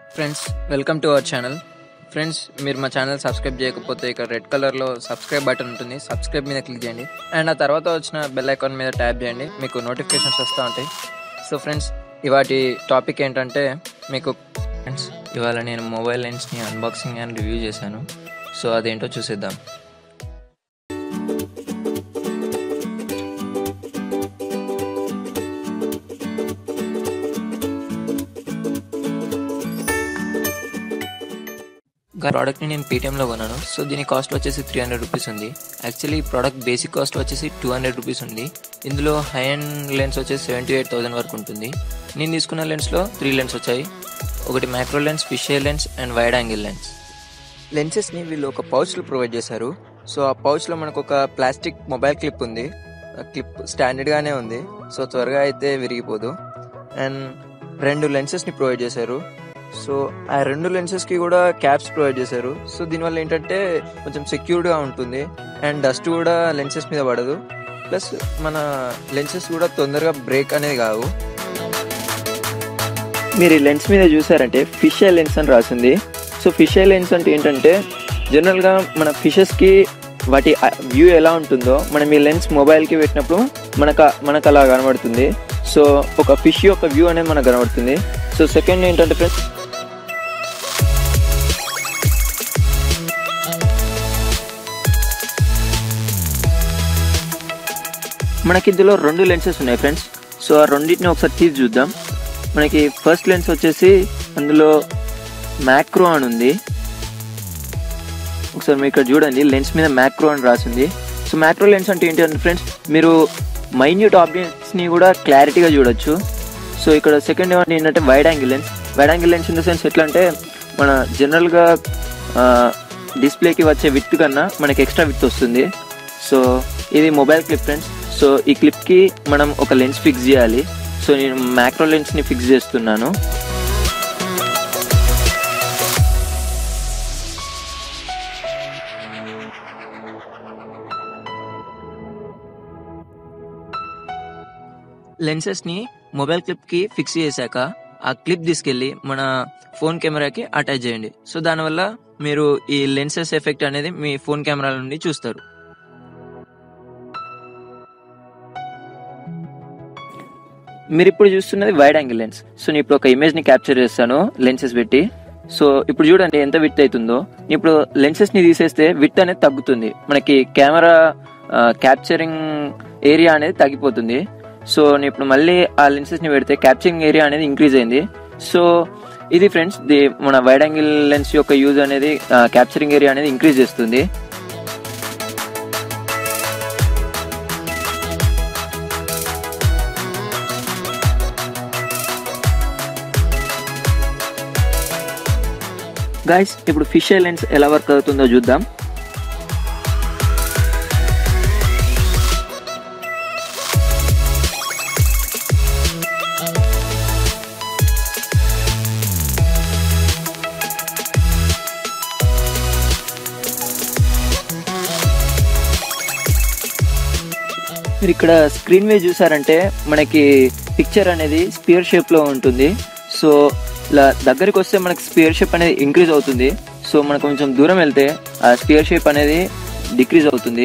friends welcome to our channel friends మీరు మా channel subscribe చేయకపోతే ఇక్కడ రెడ్ కలర్లో సబ్స్క్రైబ్ బటన్ ఉంటుంది సబ్స్క్రైబ్ మీద క్లిక్ చేయండి అండ్ ఆ తర్వాత వచ్చిన బెల్ ఐకాన్ మీద ట్యాప్ చేయండి మీకు నోటిఫికేషన్స్ వస్తూ ఉంటాయి సో ఫ్రెండ్స్ ఇవాటి టాపిక్ ఏంటంటే మీకు ఫ్రెండ్స్ ఇవాళ నేను మొబైల్ లెన్స్ని అన్బాక్సింగ్ అండ్ రివ్యూ చేశాను సో అదేంటో చూసేద్దాం ప్రోడక్ట్ని నేను పేటీఎంలో కొన్నాను సో దీని కాస్ట్ వచ్చేసి త్రీ హండ్రెడ్ రూపీస్ ఉంది యాక్చువల్లీ ఈ ప్రోడక్ట్ బేసిక్ కాస్ట్ వచ్చేసి టూ హండ్రెడ్ రూపీస్ ఉంది ఇందులో హై అండ్ లెన్స్ వచ్చేసి సెవెంటీ ఎయిట్ థౌసండ్ వరకు ఉంటుంది నేను తీసుకున్న లెన్స్లో త్రీ లెన్స్ వచ్చాయి ఒకటి micro lens fisheye lens and wide angle lens లెన్సెస్ని వీళ్ళు ఒక పౌచ్లో ప్రొవైడ్ చేశారు సో ఆ పౌచ్లో మనకు ఒక ప్లాస్టిక్ మొబైల్ క్లిప్ ఉంది ఆ క్లిప్ స్టాండర్డ్గానే ఉంది సో త్వరగా అయితే విరిగిపోదు అండ్ రెండు లెన్సెస్ని ప్రొవైడ్ చేశారు సో ఆ రెండు లెన్సెస్కి కూడా క్యాప్స్ ప్రొవైడ్ చేశారు సో దీనివల్ల ఏంటంటే కొంచెం సెక్యూర్డ్గా ఉంటుంది అండ్ డస్ట్ కూడా లెన్సెస్ మీద పడదు ప్లస్ మన లెన్సెస్ కూడా తొందరగా బ్రేక్ అనేది కావు మీరు ఈ లెన్స్ మీద చూసారంటే ఫిష్ ఐ లెన్స్ అని రాసింది సో ఫిష్ ఐ లెన్స్ అంటే ఏంటంటే జనరల్గా మన ఫిషెస్కి వాటి వ్యూ ఎలా ఉంటుందో మనం ఈ లెన్స్ మొబైల్కి పెట్టినప్పుడు మనకు మనకు అలా కనబడుతుంది సో ఒక ఫిష్ యొక్క వ్యూ అనేది మనకు కనబడుతుంది సో సెకండ్ ఏంటంటే ఫ్రెండ్స్ మనకి ఇందులో రెండు లెన్సెస్ ఉన్నాయి ఫ్రెండ్స్ సో ఆ రెండింటిని ఒకసారి తీసి చూద్దాం మనకి ఫస్ట్ లెన్స్ వచ్చేసి అందులో మ్యాక్రో అని ఉంది ఒకసారి మీరు ఇక్కడ చూడండి లెన్స్ మీద మ్యాక్రో అని రాసింది సో మ్యాక్రో లెన్స్ అంటే ఏంటంటే ఫ్రెండ్స్ మీరు మైన్యూట్ ఆబ్జెక్ట్స్ని కూడా క్లారిటీగా చూడొచ్చు సో ఇక్కడ సెకండ్ ఏమంటే ఏంటంటే wide angle lens wide angle lens in the sense ఎట్లా అంటే మన జనరల్గా డిస్ప్లేకి వచ్చే విత్ కన్నా మనకి ఎక్స్ట్రా విత్ వస్తుంది సో ఇది మొబైల్ క్లిప్ ఫ్రెండ్స్ సో ఈ క్లిప్కి మనం ఒక లెన్స్ ఫిక్స్ చేయాలి సో నేను మ్యాక్రో లెన్స్ని ఫిక్స్ చేస్తున్నాను లెన్సెస్ని మొబైల్ క్లిప్కి ఫిక్స్ చేశాక ఆ క్లిప్ తీసుకెళ్ళి మన ఫోన్ కెమెరాకి అటాచ్ చేయండి సో దానివల్ల మీరు ఈ లెన్సెస్ ఎఫెక్ట్ అనేది మీ ఫోన్ కెమెరా నుండి చూస్తారు మీరు ఇప్పుడు చూస్తున్నది వైడ్ యాంగిల్ లెన్స్ సో నేను ఇప్పుడు ఒక ఇమేజ్ ని క్యాప్చర్ చేస్తాను లెన్సెస్ పెట్టి సో ఇప్పుడు చూడండి ఎంత విత్ అవుతుందో ఇప్పుడు లెన్సెస్ ని తీసేస్తే విత్ అనేది తగ్గుతుంది మనకి కెమెరా క్యాప్చరింగ్ ఏరియా అనేది తగ్గిపోతుంది సో నేను ఇప్పుడు మళ్ళీ ఆ లెన్సెస్ ని పెడితే క్యాప్చరింగ్ ఏరియా అనేది ఇంక్రీజ్ అయింది సో ఇది ఫ్రెండ్స్ ది మన వైడ్ యాంగిల్ లెన్స్ యొక్క యూజ్ అనేది క్యాప్చరింగ్ ఏరియా అనేది ఇంక్రీజ్ చేస్తుంది గైస్ ఇప్పుడు ఫిష్ ఐ లెన్స్ ఎలా వర్క్ అవుతుందో చూద్దాం మీరు ఇక్కడ స్క్రీన్ మీద చూసారంటే మనకి పిక్చర్ అనేది స్పియర్ షేప్ లో ఉంటుంది సో ఇలా దగ్గరికి వస్తే మనకి స్పియర్ షేప్ అనేది ఇంక్రీజ్ అవుతుంది సో మనకు కొంచెం దూరం వెళ్తే ఆ స్పియర్ షేప్ అనేది డిక్రీజ్ అవుతుంది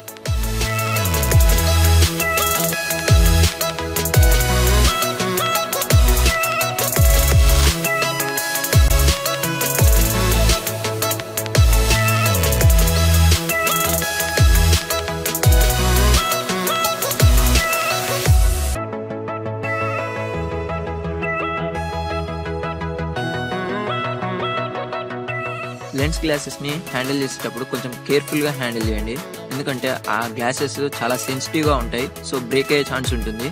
లెన్స్ గ్లాసెస్ని హ్యాండిల్ చేసేటప్పుడు కొంచెం కేర్ఫుల్గా హ్యాండిల్ చేయండి ఎందుకంటే ఆ గ్లాసెస్ చాలా సెన్సిటివ్గా ఉంటాయి సో బ్రేక్ అయ్యే ఛాన్స్ ఉంటుంది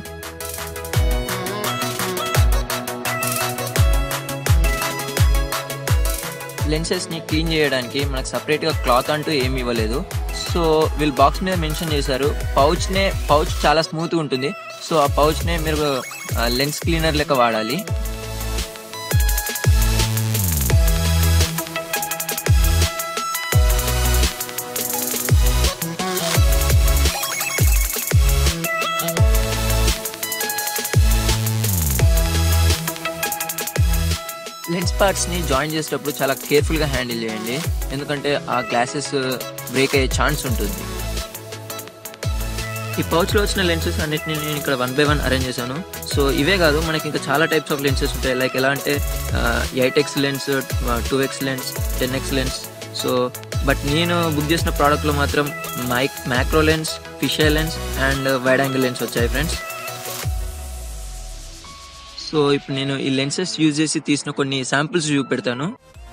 లెన్సెస్ని క్లీన్ చేయడానికి మనకు సపరేట్గా క్లాత్ అంటూ ఏమి ఇవ్వలేదు సో వీళ్ళు బాక్స్ మీద మెన్షన్ చేశారు పౌచ్నే పౌచ్ చాలా స్మూత్గా ఉంటుంది సో ఆ పౌచ్నే మీరు లెన్స్ క్లీనర్ లెక్క వాడాలి లెన్స్ పార్ట్స్ని జాయిన్ చేసేటప్పుడు చాలా కేర్ఫుల్గా హ్యాండిల్ చేయండి ఎందుకంటే ఆ గ్లాసెస్ బ్రేక్ అయ్యే ఛాన్స్ ఉంటుంది ఈ పౌచ్లో వచ్చిన లెన్సెస్ అన్నిటిని నేను ఇక్కడ వన్ బై వన్ అరేంజ్ చేశాను సో ఇవే కాదు మనకి ఇంకా చాలా టైప్స్ ఆఫ్ లెన్సెస్ ఉంటాయి లైక్ ఎలా అంటే eight X lens two X lens ten X lens so but నేను బుక్ చేసిన ప్రోడక్ట్లో మాత్రం mic macro lens fisheye lens and wide angle lens వచ్చాయి ఫ్రెండ్స్ సో ఇప్పుడు నేను ఈ లెన్సెస్ యూజ్ చేసి తీసిన కొన్ని శాంపిల్స్ చూపెడతాను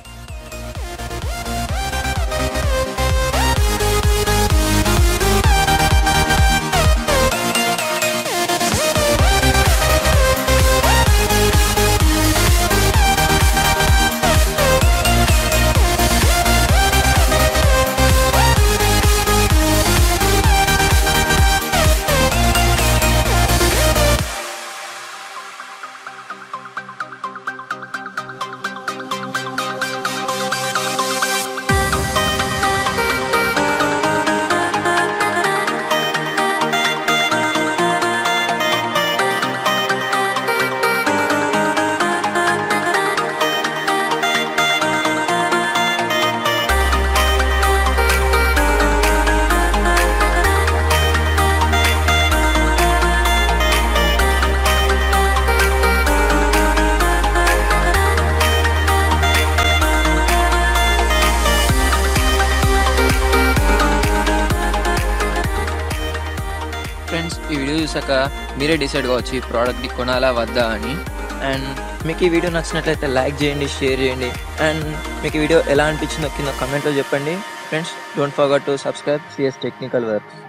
ఫ్రెండ్స్ ఈ వీడియో చూసాక మీరే డిసైడ్ కావచ్చు ఈ ప్రోడక్ట్ని కొనాలా వద్దా అని అండ్ మీకు ఈ వీడియో నచ్చినట్లయితే లైక్ చేయండి షేర్ చేయండి అండ్ మీకు ఈ వీడియో ఎలా అనిపించిందో కింద కమెంట్లో చెప్పండి friends don't forget to subscribe CS technical works